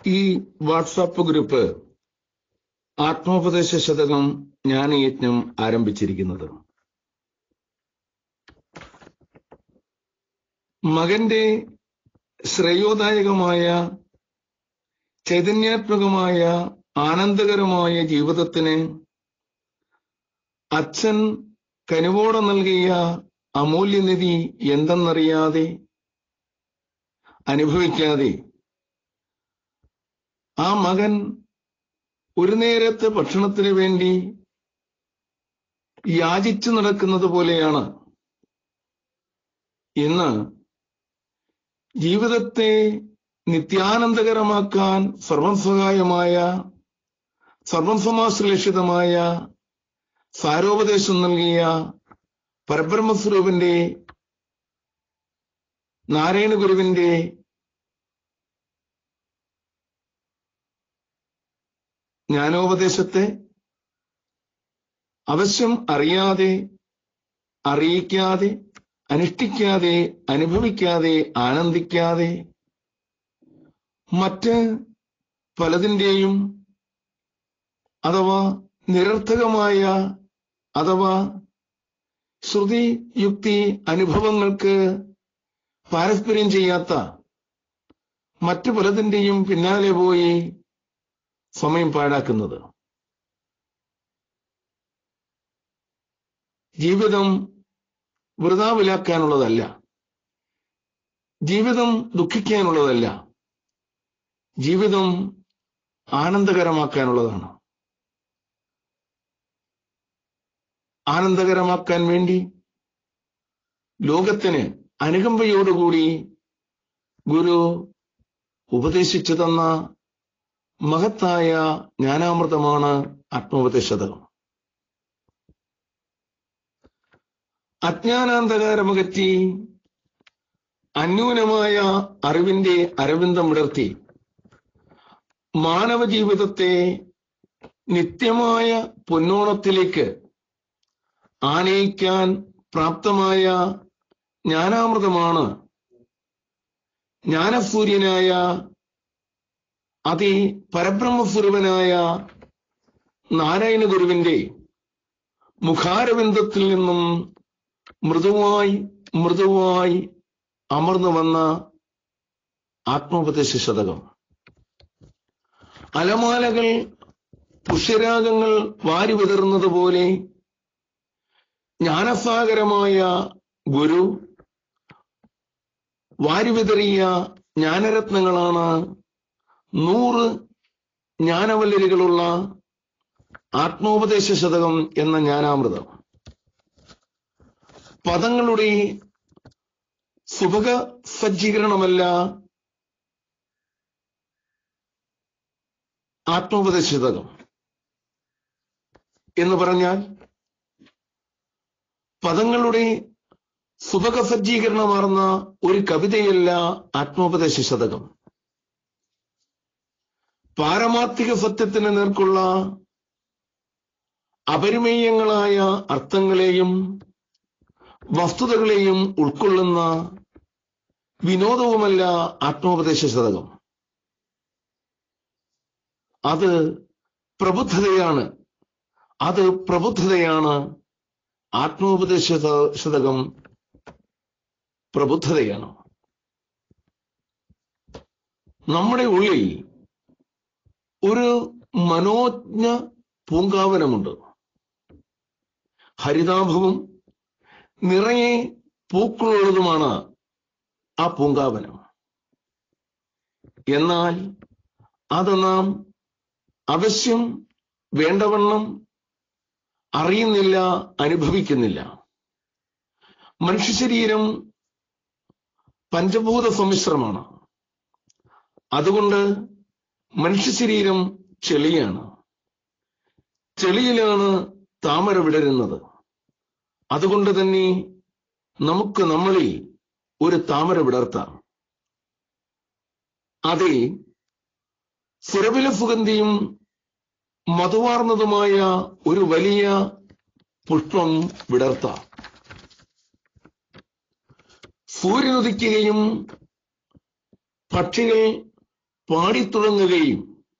ഈ WhatsApp group ആത്മോപദേശ ശതകം ജ്ഞാനയജ്ഞം ആരംഭിച്ചിരിക്കുന്നത് മകന്റെ ശ്രേയോദായകമായ ചൈതന്യാത്മകമായ ആനന്ദകരമായ ജീവിതത്തിന് അച്ഛൻ കനിവോടെ നൽകിയ അമൂല്യനിധി എന്തെന്നറിയാതെ അനുഭവിക്കാതെ ആ മകൻ ഒരു നേരത്തെ ഭക്ഷണത്തിന് വേണ്ടി യാചിച്ചു നടക്കുന്നത് പോലെയാണ് ഇന്ന് ജീവിതത്തെ നിത്യാനന്ദകരമാക്കാൻ സർവം സഹായമായ സർവം സമാശ്ലേഷിതമായ സാരോപദേശം നൽകിയ പരബ്രഹ്മസ്വരൂപിന്റെ നാരായണ ഗുരുവിന്റെ ജ്ഞാനോപദേശത്തെ അവശ്യം അറിയാതെ അറിയിക്കാതെ അനുഷ്ഠിക്കാതെ അനുഭവിക്കാതെ ആനന്ദിക്കാതെ മറ്റ് പലതിൻ്റെയും അഥവാ നിരർത്ഥകമായ അഥവാ ശ്രുതി യുക്തി അനുഭവങ്ങൾക്ക് പാരസ്പര്യം ചെയ്യാത്ത മറ്റു പലതിൻ്റെയും പിന്നാലെ പോയി സമയം പാഴാക്കുന്നത് ജീവിതം വൃതാവിലാക്കാനുള്ളതല്ല ജീവിതം ദുഃഖിക്കാനുള്ളതല്ല ജീവിതം ആനന്ദകരമാക്കാനുള്ളതാണ് ആനന്ദകരമാക്കാൻ വേണ്ടി ലോകത്തിന് അനുകമ്പയോടുകൂടി ഗുരു ഉപദേശിച്ചു തന്ന മഹത്തായ ജ്ഞാനാമൃതമാണ് ആത്മോപദേശതകം അജ്ഞാനാന്ധകാരമകറ്റി അന്യൂനമായ അറിവിന്റെ അരവിന്ദം വിടർത്തി മാനവ ജീവിതത്തെ നിത്യമായ പൊന്നോണത്തിലേക്ക് ആനയിക്കാൻ പ്രാപ്തമായ ജ്ഞാനാമൃതമാണ് ജ്ഞാനസൂര്യനായ അതി പരബ്രഹ്മസ്വരൂപനായ നാരായണ ഗുരുവിന്റെ മുഖാരവിന്ദത്തിൽ നിന്നും മൃദുവായി മൃദുവായി അമർന്നു വന്ന ആത്മോപദേശ ശതകം അലമാലകൾ പുഷ്യരാഗങ്ങൾ വാരി വിതറുന്നത് പോലെ ജ്ഞാനസാഗരമായ ഗുരു വാരിവിതറിയ ജ്ഞാനരത്നങ്ങളാണ് നൂറ് ജ്ഞാനവല്ലരികളുള്ള ആത്മോപദേശ ശതകം എന്ന ജ്ഞാനാമൃതം പദങ്ങളുടെ സുഭക സജ്ജീകരണമല്ല ആത്മോപദേശ ശതകം എന്ന് പറഞ്ഞാൽ പദങ്ങളുടെ സുഭക സജ്ജീകരണമാർന്ന ഒരു കവിതയല്ല ആത്മോപദേശ ശതകം പാരമാർത്ഥിക സത്യത്തിന് നേർക്കുള്ള അപരിമേയങ്ങളായ അർത്ഥങ്ങളെയും വസ്തുതകളെയും ഉൾക്കൊള്ളുന്ന വിനോദവുമല്ല ആത്മോപദേശ ശതകം അത് പ്രബുദ്ധതയാണ് അത് പ്രബുദ്ധതയാണ് ആത്മോപദേശ ശതകം പ്രബുദ്ധതയാണ് നമ്മുടെ ഉള്ളിൽ ഒരു മനോജ്ഞ പൂങ്കാവനമുണ്ട് ഹരിതാഭവും നിറയെ പൂക്കളുള്ളതുമാണ് ആ പൂങ്കാവനം എന്നാൽ അത് നാം അവശ്യം വേണ്ടവണ്ണം അറിയുന്നില്ല അനുഭവിക്കുന്നില്ല മനുഷ്യ ശരീരം പഞ്ചഭൂത സമ്മിശ്രമാണ് അതുകൊണ്ട് മനുഷ്യ ശരീരം ചെളിയാണ് ചെളിയിലാണ് താമര വിടരുന്നത് അതുകൊണ്ട് തന്നെ നമുക്ക് നമ്മളിൽ ഒരു താമര വിടർത്താം അതെ സുരവില സുഗന്ധിയും മധുവാർന്നതുമായ ഒരു വലിയ പുഷ്പം വിടർത്താം സൂര്യനുദിക്കുകയും പക്ഷികൾ പാടിത്തുടങ്ങുകയും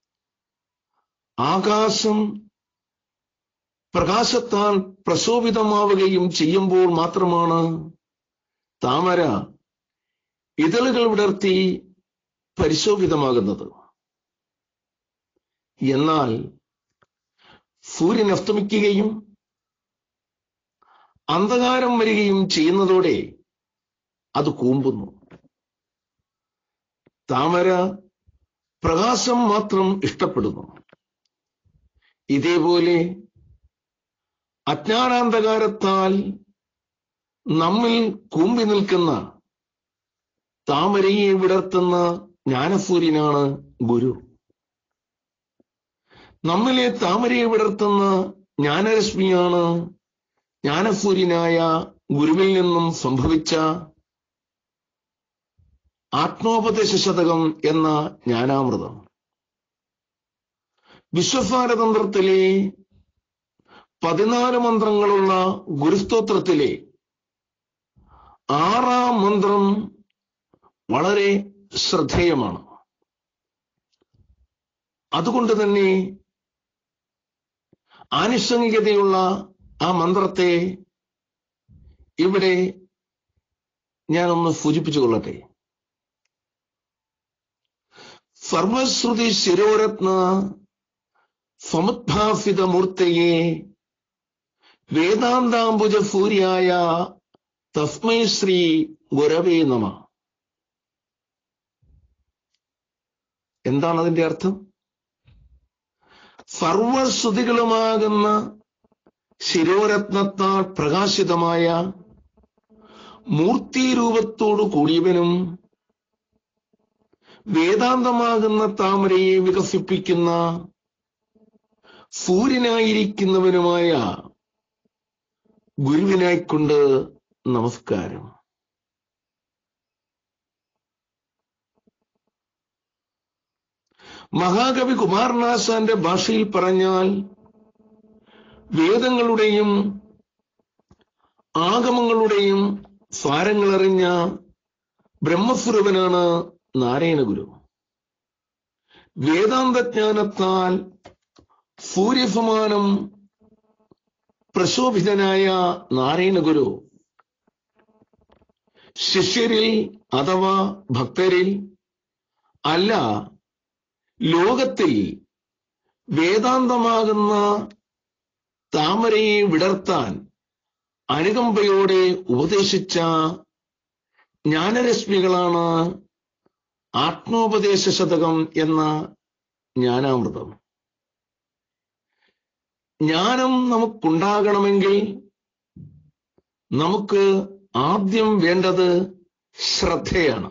ആകാശം പ്രകാശത്താൽ പ്രശോഭിതമാവുകയും ചെയ്യുമ്പോൾ മാത്രമാണ് താമര ഇതളുകൾ വിടർത്തി പരിശോഭിതമാകുന്നത് എന്നാൽ സൂര്യൻ അസ്തമിക്കുകയും അന്ധകാരം വരികയും ചെയ്യുന്നതോടെ അത് കൂമ്പുന്നു താമര പ്രകാശം മാത്രം ഇഷ്ടപ്പെടുന്നു ഇതേപോലെ അജ്ഞാനാന്ധകാരത്താൽ നമ്മിൽ കൂമ്പി നിൽക്കുന്ന താമരയെ വിടർത്തുന്ന ജ്ഞാനസൂര്യനാണ് ഗുരു നമ്മിലെ താമരയെ വിടർത്തുന്ന ജ്ഞാനരശ്മിയാണ് ജ്ഞാനസൂര്യനായ ഗുരുവിൽ നിന്നും സംഭവിച്ച ആത്മോപദേശ ശതകം എന്ന ജ്ഞാനാമൃതം വിശ്വസാരതന്ത്രത്തിലെ പതിനാല് മന്ത്രങ്ങളുള്ള ഗുരുസ്തോത്രത്തിലെ ആറാം മന്ത്രം വളരെ ശ്രദ്ധേയമാണ് അതുകൊണ്ട് തന്നെ ആനുഷംഗികതയുള്ള ആ മന്ത്രത്തെ ഇവിടെ ഞാനൊന്ന് സൂചിപ്പിച്ചു കൊള്ളട്ടെ സർവശ്രുതി ശിരോരത്ന സമുദ്ഭാസിത മൂർത്തയെ വേദാന്താംബുജ സൂര്യായ തസ്മൈ ശ്രീ ഗുരവേ നമ എന്താണ് അതിന്റെ അർത്ഥം സർവശ്രുതികളുമാകുന്ന ശിരോരത്നത്താൽ പ്രകാശിതമായ മൂർത്തിരൂപത്തോടു കൂടിയവനും വേദാന്തമാകുന്ന താമരയെ വികസിപ്പിക്കുന്ന സൂര്യനായിരിക്കുന്നവനുമായ ഗുരുവിനായിക്കൊണ്ട് നമസ്കാരം മഹാകവി കുമാരനാശാന്റെ ഭാഷയിൽ പറഞ്ഞാൽ വേദങ്ങളുടെയും ആഗമങ്ങളുടെയും സാരങ്ങളറിഞ്ഞ ബ്രഹ്മസ്വരൂപനാണ് നാരായണഗുരു വേദാന്തജ്ഞാനത്താൽ സൂര്യസമാനം പ്രശോഭിതനായ നാരായണഗുരു ശിഷ്യരിൽ അഥവാ ഭക്തരിൽ അല്ല ലോകത്തിൽ വേദാന്തമാകുന്ന താമരയെ വിടർത്താൻ അനുകമ്പയോടെ ഉപദേശിച്ച ജ്ഞാനരശ്മികളാണ് ആത്മോപദേശ ശതകം എന്ന ജ്ഞാനാമൃതം ജ്ഞാനം നമുക്കുണ്ടാകണമെങ്കിൽ നമുക്ക് ആദ്യം വേണ്ടത് ശ്രദ്ധയാണ്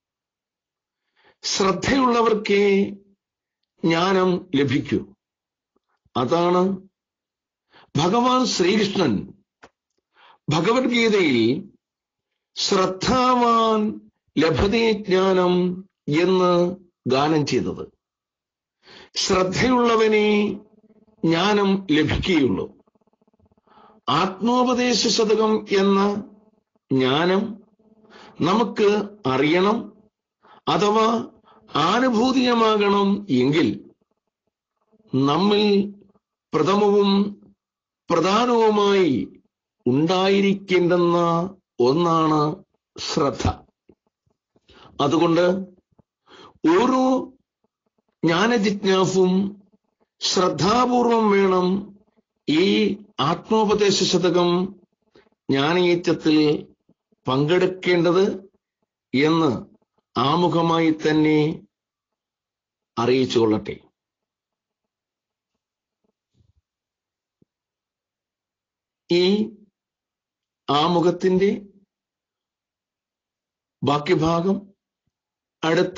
ശ്രദ്ധയുള്ളവർക്കേ ജ്ഞാനം ലഭിക്കൂ അതാണ് ഭഗവാൻ ശ്രീകൃഷ്ണൻ ഭഗവത്ഗീതയിൽ ശ്രദ്ധാവാൻ ലഭതേ ജ്ഞാനം എന്ന് ഗാനം ചെയ്തത് ശ്രദ്ധയുള്ളവനെ ജ്ഞാനം ലഭിക്കുകയുള്ളൂ ആത്മോപദേശ ശതകം എന്ന ജ്ഞാനം നമുക്ക് അറിയണം അഥവാ ആനുഭൂതികമാകണം എങ്കിൽ നമ്മിൽ പ്രഥമവും പ്രധാനവുമായി ഉണ്ടായിരിക്കേണ്ടുന്ന ഒന്നാണ് ശ്രദ്ധ അതുകൊണ്ട് ഓരോ ജ്ഞാനജിജ്ഞാസും ശ്രദ്ധാപൂർവം വേണം ഈ ആത്മോപദേശ ശതകം ജ്ഞാനയേറ്റത്തിൽ പങ്കെടുക്കേണ്ടത് എന്ന് ആമുഖമായി തന്നെ അറിയിച്ചു കൊള്ളട്ടെ ഈ ആമുഖത്തിന്റെ ബാക്കി ഭാഗം അടുത്ത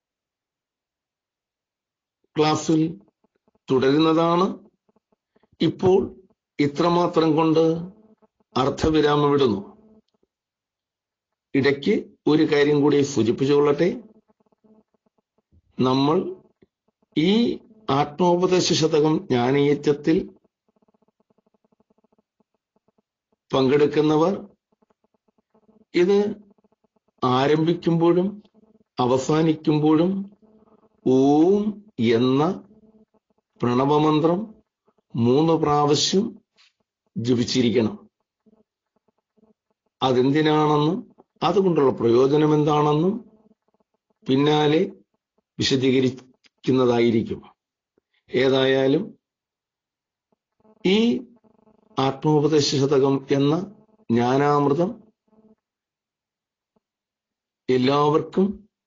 ക്ലാസ്സിൽ തുടരുന്നതാണ് ഇപ്പോൾ ഇത്രമാത്രം കൊണ്ട് അർത്ഥവിരാമം വിടുന്നു ഇടയ്ക്ക് ഒരു കാര്യം കൂടി സൂചിപ്പിച്ചുകൊള്ളട്ടെ നമ്മൾ ഈ ആത്മോപദേശ ശതകം ജ്ഞാനയേറ്റത്തിൽ പങ്കെടുക്കുന്നവർ ഇത് ആരംഭിക്കുമ്പോഴും അവസാനിക്കുമ്പോഴും ഓം എന്ന പ്രണവമന്ത്രം മൂന്ന് പ്രാവശ്യം ജപിച്ചിരിക്കണം അതെന്തിനാണെന്നും അതുകൊണ്ടുള്ള പ്രയോജനം എന്താണെന്നും പിന്നാലെ വിശദീകരിക്കുന്നതായിരിക്കും ഏതായാലും ഈ ആത്മോപദേശ ശതകം എന്ന ജ്ഞാനാമൃതം എല്ലാവർക്കും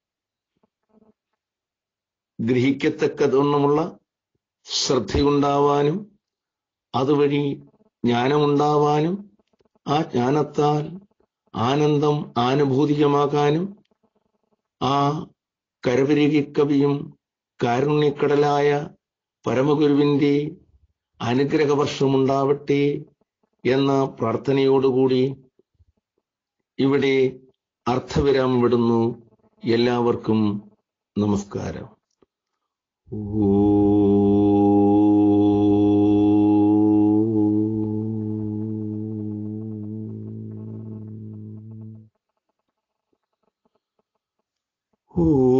ഗ്രഹിക്കത്തക്കതൊന്നുമുള്ള ശ്രദ്ധയുണ്ടാവാനും അതുവഴി ജ്ഞാനമുണ്ടാവാനും ആ ജ്ഞാനത്താൽ ആനന്ദം ആനുഭൂതികമാകാനും ആ കരവിരുകി കവിയും കാരുണ്യക്കടലായ പരമഗുരുവിന്റെ അനുഗ്രഹവർഷമുണ്ടാവട്ടെ എന്ന പ്രാർത്ഥനയോടുകൂടി ഇവിടെ അർത്ഥവിരാമം വിടുന്നു എല്ലാവർക്കും നമസ്കാരം ഓ